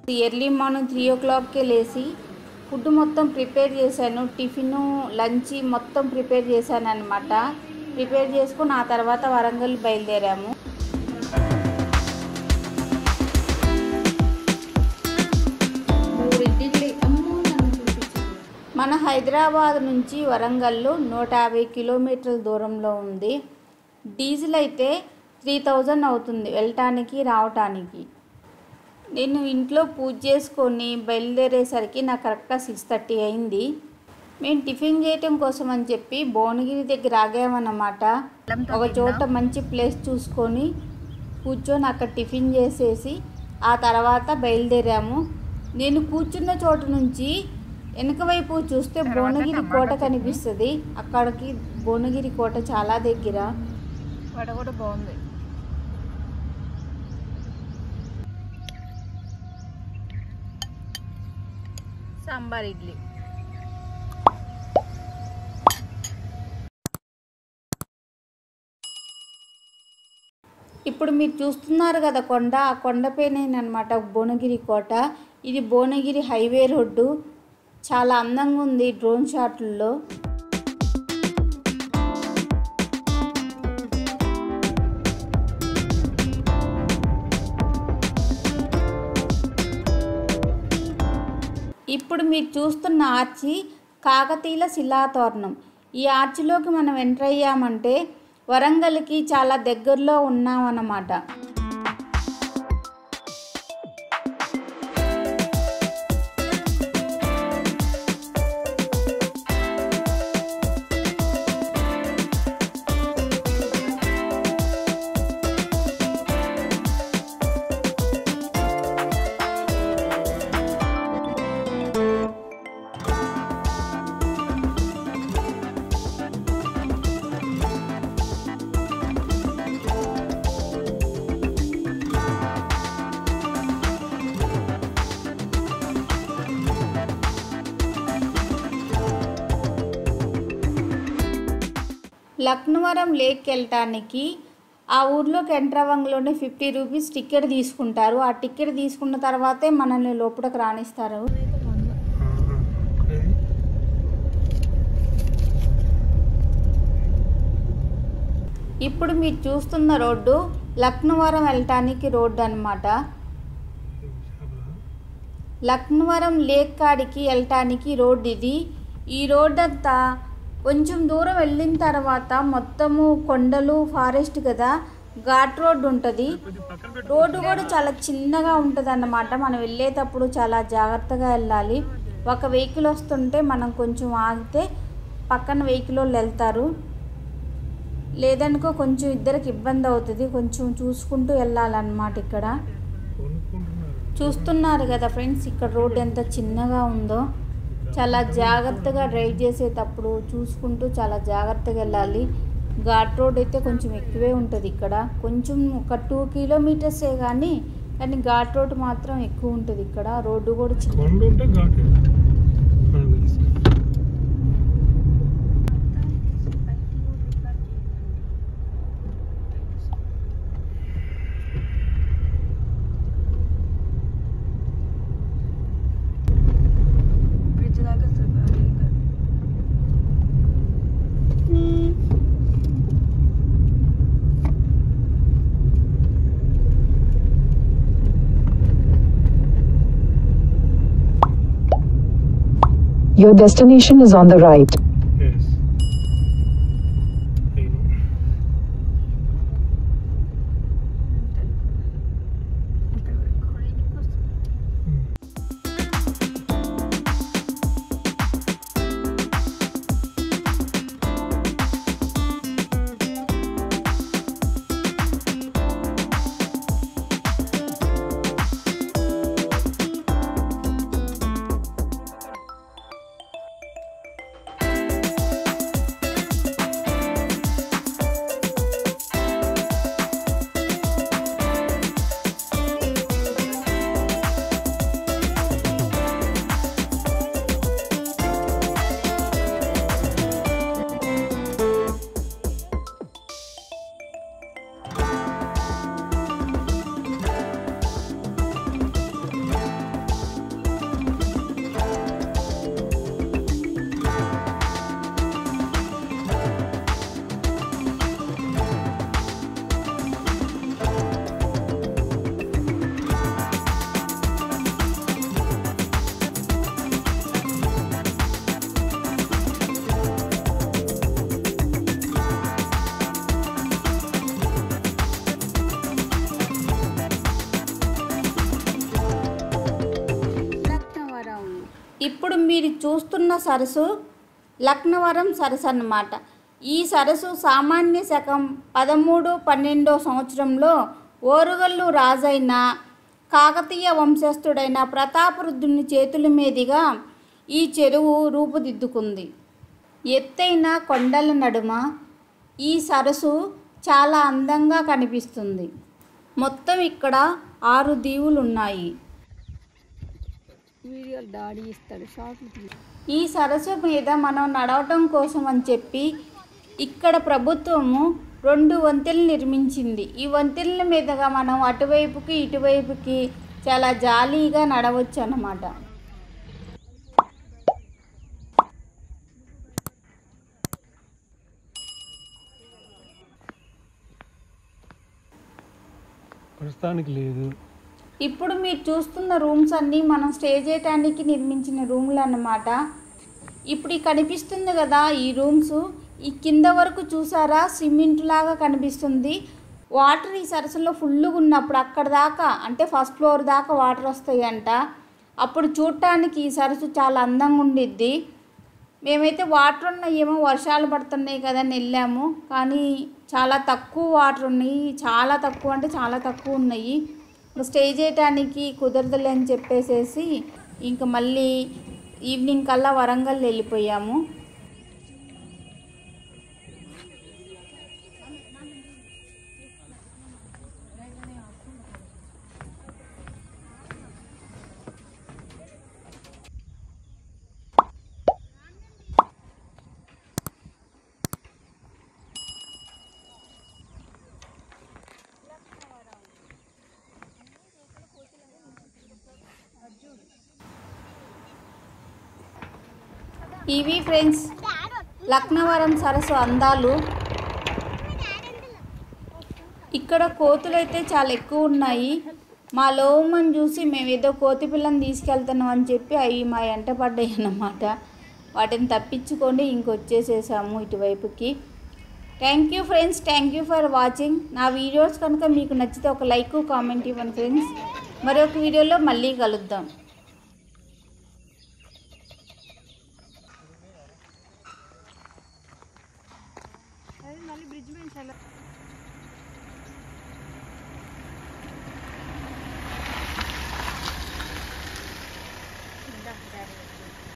Early morning three ఓ క్లాక్కే లేచి ఫుడ్ మొత్తం ప్రిపేర్ చేశాను టిఫిన్ లంచ్ మొత్తం ప్రిపేర్ చేశాను అనమాట ప్రిపేర్ చేసుకుని ఆ తర్వాత వరంగల్ బయలుదేరాము మన హైదరాబాద్ నుంచి వరంగల్లో నూట యాభై కిలోమీటర్ల దూరంలో ఉంది డీజిల్ అయితే త్రీ థౌజండ్ అవుతుంది వెళ్ళటానికి రావటానికి నేను ఇంట్లో పూజ చేసుకొని బయలుదేరేసరికి నాకు కరెక్ట్గా సిక్స్ థర్టీ అయింది మేము టిఫిన్ చేయటం కోసం అని చెప్పి భువనగిరి దగ్గర ఆగామన్నమాట ఒక చోట మంచి ప్లేస్ చూసుకొని కూర్చొని అక్కడ టిఫిన్ చేసేసి ఆ తర్వాత బయలుదేరాము నేను కూర్చున్న చోట నుంచి వెనక వైపు చూస్తే భువనగిరి కోట కనిపిస్తుంది అక్కడికి భువనగిరి కోట చాలా దగ్గర వడ కూడా బాగుంది సాంబార్ ఇడ్లీ ఇప్పుడు మీరు చూస్తున్నారు కదా కొండ ఆ కొండపైనేనమాట భువనగిరి కోట ఇది భువనగిరి హైవే రోడ్డు చాలా అందంగా ఉంది డ్రోన్ షాట్లలో ఇప్పుడు మీరు చూస్తున్న ఆర్చి కాకతీయుల శిలాతోరణం ఈ ఆర్చిలోకి మనం ఎంటర్ అయ్యామంటే వరంగల్కి చాలా దగ్గరలో ఉన్నామన్నమాట లక్నవరం లేక్ వెళ్ళటానికి ఆ ఊర్లోకి ఎంటర్ అవ్వంలోనే ఫిఫ్టీ రూపీస్ టికెట్ తీసుకుంటారు ఆ టికెట్ తీసుకున్న తర్వాతే మనల్ని లోపలికి రాణిస్తారు ఇప్పుడు మీరు చూస్తున్న రోడ్డు లక్నవరం వెళ్ళటానికి రోడ్డు అన్నమాట లక్నవరం లేక్ కాడికి వెళ్ళటానికి రోడ్ ఇది ఈ రోడ్ అంతా కొంచెం దూరం వెళ్ళిన తర్వాత మొత్తము కొండలు ఫారెస్ట్ కదా ఘాట్ రోడ్ ఉంటుంది రోడ్డు కూడా చాలా చిన్నగా ఉంటుంది అన్నమాట మనం వెళ్ళేటప్పుడు చాలా జాగ్రత్తగా వెళ్ళాలి ఒక వెహికల్ వస్తుంటే మనం కొంచెం ఆగితే పక్కన వెహికల్ వాళ్ళు వెళ్తారు లేదనుకో కొంచెం ఇద్దరికి ఇబ్బంది అవుతుంది కొంచెం చూసుకుంటూ వెళ్ళాలన్నమాట ఇక్కడ చూస్తున్నారు కదా ఫ్రెండ్స్ ఇక్కడ రోడ్ ఎంత చిన్నగా ఉందో చాలా జాగ్రత్తగా డ్రైవ్ చేసేటప్పుడు చూసుకుంటూ చాలా జాగ్రత్తగా వెళ్ళాలి ఘాట్ రోడ్ అయితే కొంచెం ఎక్కువే ఉంటుంది ఇక్కడ కొంచెం ఒక టూ కిలోమీటర్సే కానీ కానీ ఘాట్ రోడ్ మాత్రం ఎక్కువ ఉంటుంది ఇక్కడ రోడ్డు కూడా చిన్న కొండ ఉంటే ఘాట్ నాకు తెలుసు బ్రిడ్జ్ దాకా చెప్పాలి ఇక్కడ. Your destination is on the right. Yes. I know. అంతే. ఇక్కడ వరకు. Yes. ఇప్పుడు మీరు చూస్తున్న సరస్సు లక్నవరం సరస్సు అన్నమాట ఈ సరస్సు సామాన్య శకం పదమూడు పన్నెండో సంవత్సరంలో ఓరుగల్లు రాజైన కాకతీయ వంశస్థుడైన ప్రతాపరుద్రుని చేతుల మీదుగా ఈ చెరువు రూపుదిద్దుకుంది ఎత్తైన కొండల నడుమ ఈ సరస్సు చాలా అందంగా కనిపిస్తుంది మొత్తం ఇక్కడ ఆరు దీవులు ఉన్నాయి వీడియోలు డాడీ ఇస్తాడు షార్ట్లు తీ ఈ సరస్సు మీద మనం నడవటం కోసం అని చెప్పి ఇక్కడ ప్రభుత్వము రెండు వంతెనలు నిర్మించింది ఈ వంతెనల మీదుగా మనం అటువైపుకి ఇటువైపుకి చాలా జాలీగా నడవచ్చు అన్నమాట ప్రస్తుతానికి లేదు ఇప్పుడు మీరు చూస్తున్న రూమ్స్ అన్నీ మనం స్టే చేయడానికి నిర్మించిన రూమ్లు అన్నమాట ఇప్పుడు ఈ కనిపిస్తుంది కదా ఈ రూమ్స్ ఈ కింద వరకు చూసారా సిమెంట్ లాగా కనిపిస్తుంది వాటర్ ఈ సరస్సులో ఫుల్గా ఉన్నప్పుడు అక్కడ దాకా అంటే ఫస్ట్ ఫ్లోర్ దాకా వాటర్ వస్తాయంట అప్పుడు చూడటానికి ఈ సరస్సు చాలా అందంగా ఉండిద్ది మేమైతే వాటర్ ఉన్నాయేమో వర్షాలు పడుతున్నాయి కదా అని వెళ్ళాము కానీ చాలా తక్కువ వాటర్ ఉన్నాయి చాలా తక్కువ అంటే చాలా తక్కువ ఉన్నాయి ఇంకా స్టే చేయడానికి కుదరదులే అని చెప్పేసేసి ఇంకా మళ్ళీ ఈవినింగ్ కల్లా వరంగల్ వెళ్ళిపోయాము ఇవి ఫ్రెండ్స్ లక్నవరం సరస్సు అందాలు ఇక్కడ కోతులు అయితే చాలా ఎక్కువ ఉన్నాయి మా లోమని చూసి మేము ఏదో కోతి పిల్లని తీసుకెళ్తున్నాం అని చెప్పి అవి మా ఎంట పడ్డాయి అన్నమాట వాటిని తప్పించుకొని ఇంకొచ్చేసేసాము ఇటువైపుకి thank you friends thank you for watching నా వీడియోస్ కనుక మీకు నచ్చితే ఒక లైక్ కామెంట్ ఇవ్వండి ఫ్రెండ్స్ మరొక వీడియోలో మళ్ళీ కలుద్దాం మళ్ళీ బ్రిడ్జ్ మీద